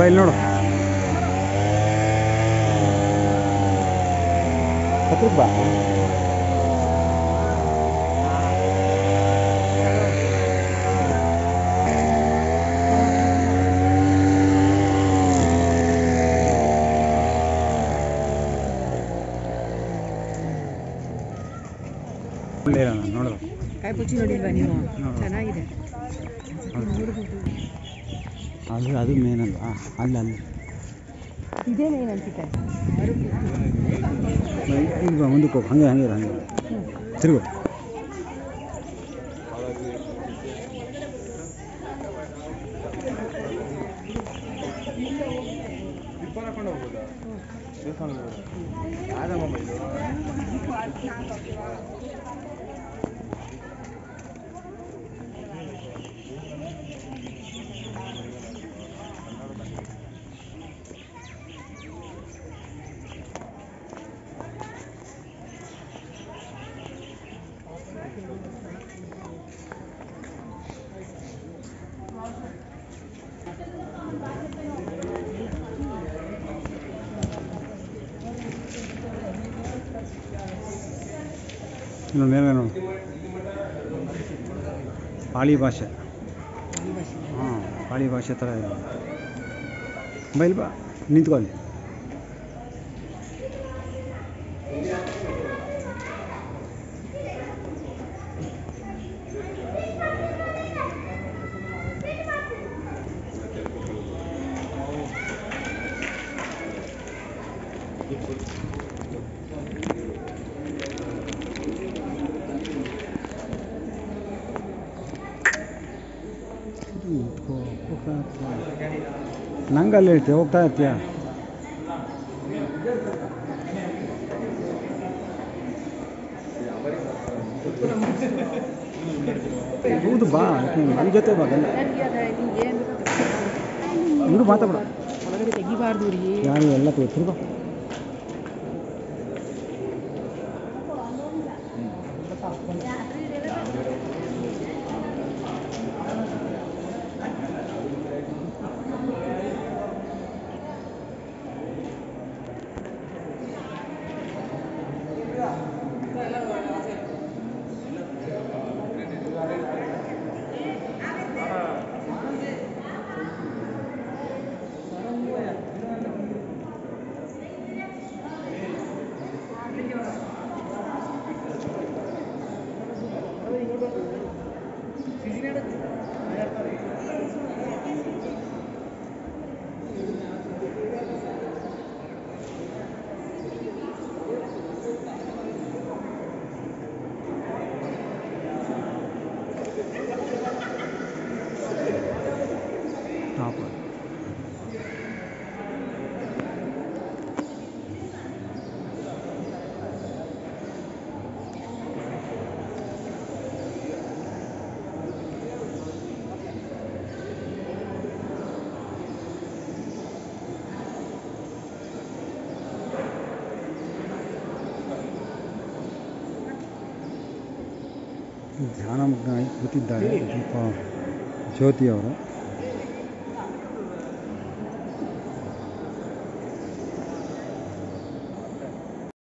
ಬೈಲ್ ನೋಡು ಹತ್ರಕ್ಕೆ ಬಾ ಒಳ್ಳೆ ನೋಡು ಕಾಯಿ ಪುಚ್ಚಿ ನೋಡಿಲ್ವಾ ನೀವು ನೋಡು. ಚೆನ್ನಾಗಿದೆ ಅದು ಅದು ಮೇನ್ ಅಲ್ವಾ ಅಲ್ಲಿ ಅಲ್ಲಿ ಇದೇ ಮೇನ್ ಅನ್ಸುತ್ತೆ ಈಗ ಬಾ ಮುಂದಕ್ಕೆ ಹೋಗಿ ಹಂಗೆ ಹಂಗೆ ಇರು, ಹಂಗೆ ಇರು. ತಿರುಗು ಇನ್ನು ಮೇಲೆ ನೋಡು ಪಾಳಿ ಭಾಷೆ ಹಾಂ ಪಾಳಿ ಭಾಷೆ ಥರ ಇದೆ ಬೈಲ್ ಬಾ ನಿಂತ್ಕೊ ಅಲ್ಲಿ ನಿಂತ್ಕೋ ಹೋಗ್ತಾ ಇರ್ತೀಯ ನಂಗೆ ಅಲ್ಲಿ ಹೇಳ್ತೀಯ ಹೋಗ್ತಾ ಇರ್ತೀಯ ಹೌದು ಬಾ ನನ್ನ ಜೊತೆ ಬಾ ಗಂಡ ನನಗೆ ಅದ ನಿಮ್ಗೆ ಏನು ಇವರು ಮಾತಾಡ ಒಳಗಡೆ ತೆಗಿಬಾರ್ದು ರೀ ಯಾರು ಎಲ್ಲ ತಿರ್ಗೋ ಟಾಪ್ ಧ್ಯಾನ ಮಗ್ನಾಗಿ ಕೂತಿದ್ದಾರೆ ದೀಪ ಜ್ಯೋತಿ ಅವರು